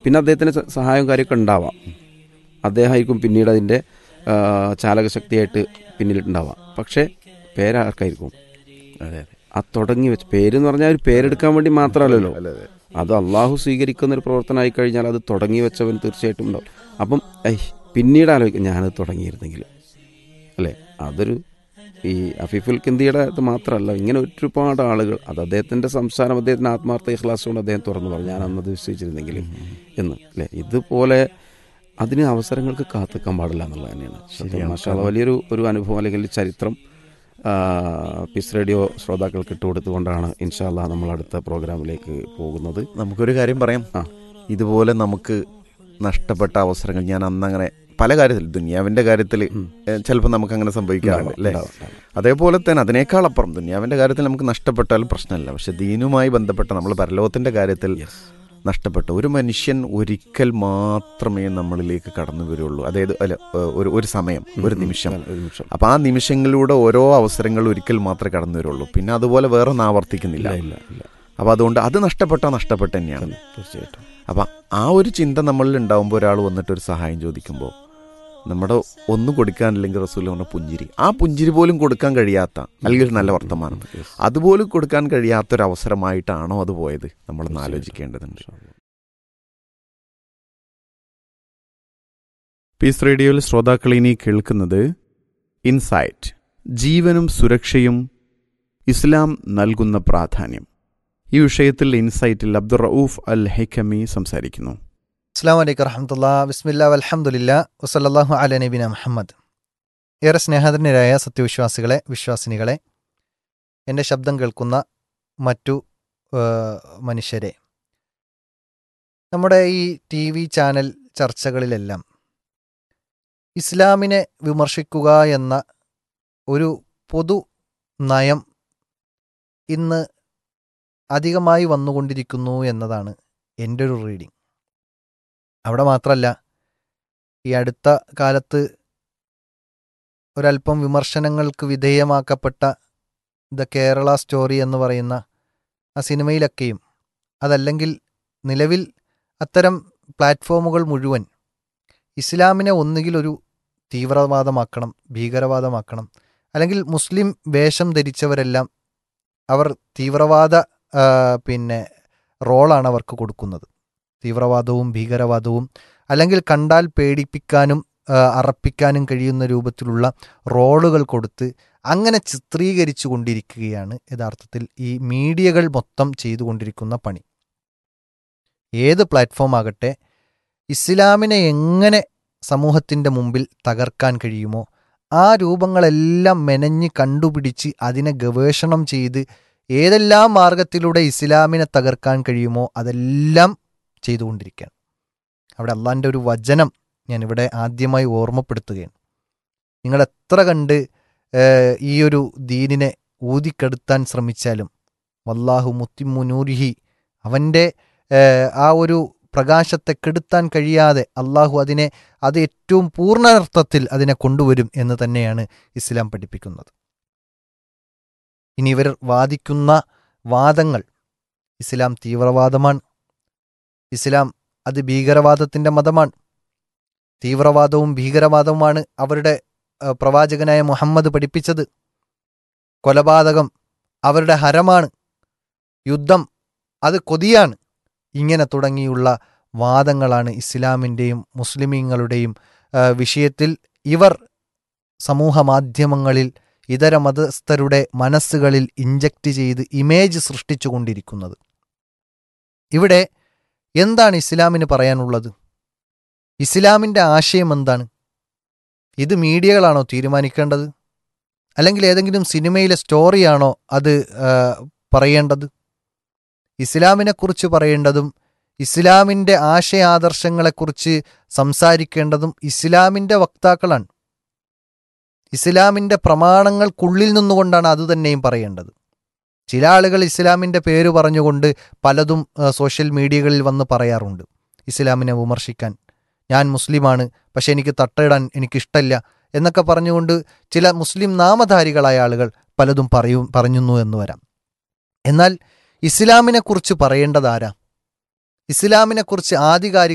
പിന്നെ അദ്ദേഹത്തിന് സ- സഹായവും കാര്യമൊക്കെ ഉണ്ടാവാം അദ്ദേഹമായിരിക്കും പിന്നീട് അതിൻ്റെ ആ, ചാലകശക്തിയായിട്ട് പിന്നിലുണ്ടാവാം പക്ഷേ പേരാർക്കായിരിക്കും അതെ അതെ ആ തുടങ്ങി വെച്ച് പേരെന്ന് പറഞ്ഞാൽ ഒരു പേരെടുക്കാൻ വേണ്ടി മാത്രമല്ലല്ലോ അത് അള്ളാഹു സ്വീകരിക്കുന്ന ഒരു പ്രവർത്തനമായി കഴിഞ്ഞാൽ അത് തുടങ്ങി വെച്ചവൻ തീർച്ചയായിട്ടും ഉണ്ടാവും അപ്പം ഐ പിന്നീട് ആലോചിക്കും ഞാനത് തുടങ്ങിയിരുന്നെങ്കിൽ അല്ലേ അതൊരു ഈ അഫീഫുൽ കിന്തിയുടെ ഇത് മാത്രമല്ല ഇങ്ങനെ ഒരുപാട് ആളുകൾ അത് അദ്ദേഹത്തിൻ്റെ സംസാരം അദ്ദേഹത്തിൻ്റെ ആത്മാർത്ഥ ഇഖ്ലാസ് കൊണ്ട് അദ്ദേഹം തുറന്നു പറഞ്ഞു ഞാൻ അന്നത് വിശ്വസിച്ചിരുന്നെങ്കിൽ എന്ന് അല്ലേ ഇതുപോലെ അതിന് അവസരങ്ങൾക്ക് കാത്തിക്കാൻ പാടില്ല എന്നുള്ളത് തന്നെയാണ് സത്യം. മാഷാ അല്ലാ, വലിയൊരു ഒരു അനുഭവം അല്ലെങ്കിൽ ഒരു ചരിത്രം ആ, പീസ് റേഡിയോ ശ്രോതാക്കൾക്ക് ഇട്ടുകൊടുത്തുകൊണ്ടാണ് ഇൻഷാല്ല നമ്മൾ അടുത്ത പ്രോഗ്രാമിലേക്ക് പോകുന്നത് നമുക്കൊരു കാര്യം പറയാം ആ. ഇതുപോലെ നമുക്ക് നഷ്ടപ്പെട്ട അവസരങ്ങൾ ഞാൻ അന്ന് അങ്ങനെ പല കാര്യത്തിൽ ദുനിയാവിന്റെ കാര്യത്തിൽ ചിലപ്പോൾ നമുക്ക് അങ്ങനെ സംഭവിക്കാറുണ്ട് അല്ലേ ഉണ്ടാവും, ഉണ്ടാവും. അതേപോലെ തന്നെ അതിനേക്കാൾ അപ്പുറം ദുനിയാവിന്റെ കാര്യത്തിൽ നമുക്ക് നഷ്ടപ്പെട്ടാലും പ്രശ്നമില്ല പക്ഷെ ദീനുമായി ബന്ധപ്പെട്ട നമ്മൾ പരലോകത്തിന്റെ കാര്യത്തിൽ നഷ്ടപ്പെട്ട ഒരു മനുഷ്യൻ ഒരിക്കൽ മാത്രമേ നമ്മളിലേക്ക് കടന്നു വരുള്ളൂ അതായത് അല്ല ഏഹ്, ഒരു ഒരു സമയം ഒരു നിമിഷം ഒരു നിമിഷം അപ്പൊ ആ നിമിഷങ്ങളിലൂടെ ഓരോ അവസരങ്ങളും ഒരിക്കൽ മാത്രമേ കടന്നു വരുള്ളൂ പിന്നെ അതുപോലെ വേറെ ഒന്നും ആവർത്തിക്കുന്നില്ല ഇല്ല ഇല്ല അപ്പൊ അതുകൊണ്ട് അത് നഷ്ടപ്പെട്ടാൽ നഷ്ടപ്പെട്ട തന്നെയാണ് തീർച്ചയായിട്ടും അപ്പൊ ആ ഒരു ചിന്ത നമ്മളിൽ ഉണ്ടാവുമ്പോൾ ഒരാൾ വന്നിട്ട് ഒരു സഹായം ചോദിക്കുമ്പോൾ നമ്മുടെ ഒന്നും കൊടുക്കാനില്ലെങ്കിൽ റസൂൽ പറഞ്ഞ പുഞ്ചിരി ആ പുഞ്ചിരി പോലും കൊടുക്കാൻ കഴിയാത്ത അല്ലെങ്കിൽ ഒരു നല്ല വർത്തമാനം അതുപോലും കൊടുക്കാൻ കഴിയാത്ത ഒരു അവസരമായിട്ടാണോ അത് പോയത് നമ്മളൊന്ന് ആലോചിക്കേണ്ടതുണ്ട് പീസ് റേഡിയോയിൽ ശ്രോതാക്കൾ ഇനി കേൾക്കുന്നത് ഇൻസൈറ്റ് ജീവനും സുരക്ഷയും ഇസ്ലാം നൽകുന്ന പ്രാധാന്യം ഈ വിഷയത്തിൽ ഇൻസൈറ്റിൽ അബ്ദുൾ റഊഫ് അൽ ഹൈക്കമി സംസാരിക്കുന്നു അസ്സാം വലൈക്കും വറഹമത്തുള്ള ബിസ്മില്ല അലഹമുല്ല വസല്ലാഹു അല നബിന മുഹമ്മദ് ഏറെ സ്നേഹധന്യരായ സത്യവിശ്വാസികളെ വിശ്വാസിനികളെ എൻ്റെ ശബ്ദം കേൾക്കുന്ന മറ്റു ആ, മനുഷ്യരെ നമ്മുടെ ഈ ടി വി ചാനൽ ചർച്ചകളിലെല്ലാം ഇസ്ലാമിനെ വിമർശിക്കുക എന്ന ഒരു പൊതു നയം ഇന്ന് അധികമായി വന്നുകൊണ്ടിരിക്കുന്നു എന്നതാണ് എൻ്റെ ഒരു റീഡിംഗ് അവിടെ മാത്രമല്ല ഈ അടുത്ത കാലത്ത് ഒരല്പം വിമർശനങ്ങൾക്ക് വിധേയമാക്കപ്പെട്ട ദ കേരള സ്റ്റോറി എന്ന് പറയുന്ന ആ സിനിമയിലൊക്കെയും അതല്ലെങ്കിൽ നിലവിൽ അത്തരം പ്ലാറ്റ്ഫോമുകൾ മുഴുവൻ ഇസ്ലാമിനെ ഒന്നുകിൽ ഒരു തീവ്രവാദമാക്കണം ഭീകരവാദമാക്കണം അല്ലെങ്കിൽ മുസ്ലിം വേഷം ധരിച്ചവരെല്ലാം അവർ തീവ്രവാദ ആ, പിന്നെ റോളാണ് അവർക്ക് കൊടുക്കുന്നത് തീവ്രവാദവും ഭീകരവാദവും അല്ലെങ്കിൽ കണ്ടാൽ പേടിപ്പിക്കാനും ആ, അറപ്പിക്കാനും കഴിയുന്ന രൂപത്തിലുള്ള റോളുകൾ കൊടുത്ത് അങ്ങനെ ചിത്രീകരിച്ചു കൊണ്ടിരിക്കുകയാണ് യഥാർത്ഥത്തിൽ ഈ മീഡിയകൾ മൊത്തം ചെയ്തുകൊണ്ടിരിക്കുന്ന പണി ഏത് പ്ലാറ്റ്ഫോം ആകട്ടെ ഇസ്ലാമിനെ എങ്ങനെ സമൂഹത്തിൻ്റെ മുമ്പിൽ തകർക്കാൻ കഴിയുമോ ആ രൂപങ്ങളെല്ലാം മെനഞ്ഞ് കണ്ടുപിടിച്ച് അതിനെ ഗവേഷണം ചെയ്ത് ഏതെല്ലാം മാർഗത്തിലൂടെ ഇസ്ലാമിനെ തകർക്കാൻ കഴിയുമോ അതെല്ലാം ചെയ്തുകൊണ്ടിരിക്കുകയാണ് അവിടെ അള്ളാൻ്റെ ഒരു വചനം ഞാൻ ഇവിടെ ആദ്യമായി ഓർമ്മപ്പെടുത്തുകയാണ് നിങ്ങൾ എത്ര കണ്ട് ഏഹ്, ഈ ഒരു ദീനിനെ ഊതിക്കെടുത്താൻ ശ്രമിച്ചാലും വല്ലാഹു മുത്തിമുനൂരിഹി അവൻ്റെ ഏഹ്, ആ ഒരു പ്രകാശത്തെ കെടുത്താൻ കഴിയാതെ അള്ളാഹു അതിനെ അത് ഏറ്റവും പൂർണ്ണാർത്ഥത്തിൽ അതിനെ കൊണ്ടുവരും എന്ന് തന്നെയാണ് ഇസ്ലാം പഠിപ്പിക്കുന്നത് ഇനി ഇവർ വാദിക്കുന്ന വാദങ്ങൾ ഇസ്ലാം തീവ്രവാദമാണ് ഇസ്ലാം അത് ഭീകരവാദത്തിൻ്റെ മതമാണ് തീവ്രവാദവും ഭീകരവാദവുമാണ് അവരുടെ ഏഹ്, പ്രവാചകനായ മുഹമ്മദ് പഠിപ്പിച്ചത് കൊലപാതകം അവരുടെ ഹരമാണ് യുദ്ധം അത് കൊതിയാണ് ഇങ്ങനെ തുടങ്ങിയുള്ള വാദങ്ങളാണ് ഇസ്ലാമിൻ്റെയും മുസ്ലിമീങ്ങളുടെയും ആ, വിഷയത്തിൽ ഇവർ സമൂഹ മാധ്യമങ്ങളിൽ ഇതര മതസ്ഥരുടെ മനസ്സുകളിൽ ഇഞ്ചക്റ്റ് ചെയ്ത് ഇമേജ് സൃഷ്ടിച്ചുകൊണ്ടിരിക്കുന്നത് ഇവിടെ എന്താണ് ഇസ്ലാമിന് പറയാനുള്ളത് ഇസ്ലാമിൻ്റെ ആശയം എന്താണ് ഇത് മീഡിയകളാണോ തീരുമാനിക്കേണ്ടത് അല്ലെങ്കിൽ ഏതെങ്കിലും സിനിമയിലെ സ്റ്റോറിയാണോ അത് ആ, പറയേണ്ടത് ഇസ്ലാമിനെക്കുറിച്ച് പറയേണ്ടതും ഇസ്ലാമിൻ്റെ ആശയാദർശങ്ങളെക്കുറിച്ച് സംസാരിക്കേണ്ടതും ഇസ്ലാമിൻ്റെ വക്താക്കളാണ് ഇസ്ലാമിൻ്റെ പ്രമാണങ്ങൾക്കുള്ളിൽ നിന്നുകൊണ്ടാണ് അതുതന്നെയും പറയേണ്ടത് ചില ആളുകൾ ഇസ്ലാമിൻ്റെ പേര് പറഞ്ഞുകൊണ്ട് പലതും ആ, സോഷ്യൽ മീഡിയകളിൽ വന്ന് പറയാറുണ്ട് ഇസ്ലാമിനെ വിമർശിക്കാൻ ഞാൻ മുസ്ലിമാണ് പക്ഷെ എനിക്ക് തട്ടയിടാൻ എനിക്കിഷ്ടമില്ല എന്നൊക്കെ പറഞ്ഞുകൊണ്ട് ചില മുസ്ലിം നാമധാരികളായ ആളുകൾ പലതും പറയും പറഞ്ഞുന്നു എന്ന് വരാം എന്നാൽ ഇസ്ലാമിനെക്കുറിച്ച് പറയേണ്ടതാരാ ഇസ്ലാമിനെക്കുറിച്ച് ആധികാരിക